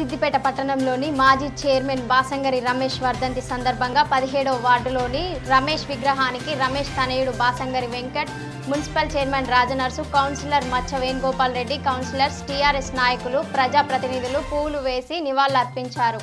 సిద్దిపేట పట్టణంలోని మాజీ చైర్మన్ బాసంగరి రమేష్ వర్ధంతి సందర్భంగా పదిహేడవ వార్డులోని రమేష్ విగ్రహానికి రమేష్ తనయుడు Basangari Venkat municipal chairman Rajanarsu councillor Macha Venugopal Reddy counsellors TRS నాయకులు ప్రజాప్రతినిధులు పూలు వేసి నివాళులర్పించారు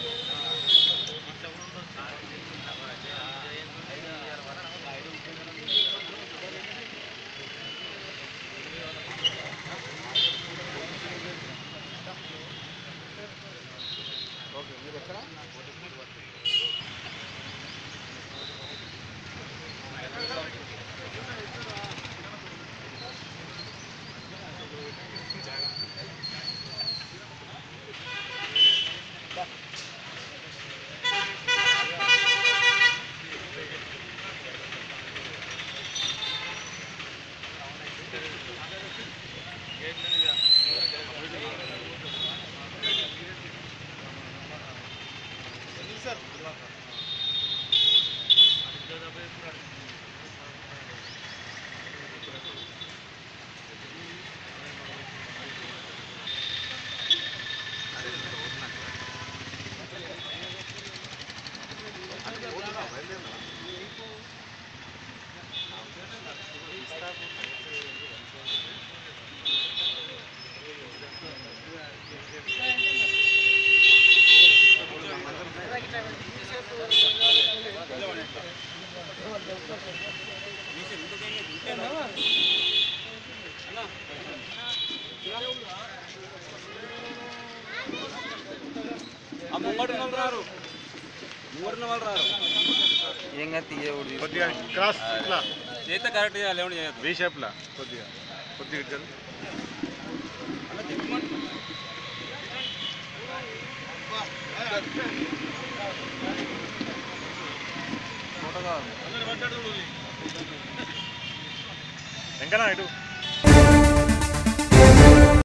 ఆ ముంగడున్న వాళ్ళు రారు ముంగడున్న వాళ్ళు రారు ఏం కాదు తీయకూడదు కొద్దిగా క్రాస్ ఇట్లా చేస్తే కరెక్ట్ చేయాలి ఏమని చేయొద్దు వీ షేప్లా కొద్దిగా కొద్దిగా ఇటు జరుగు. ఫోటో కావాలి వెంకనా ఇటు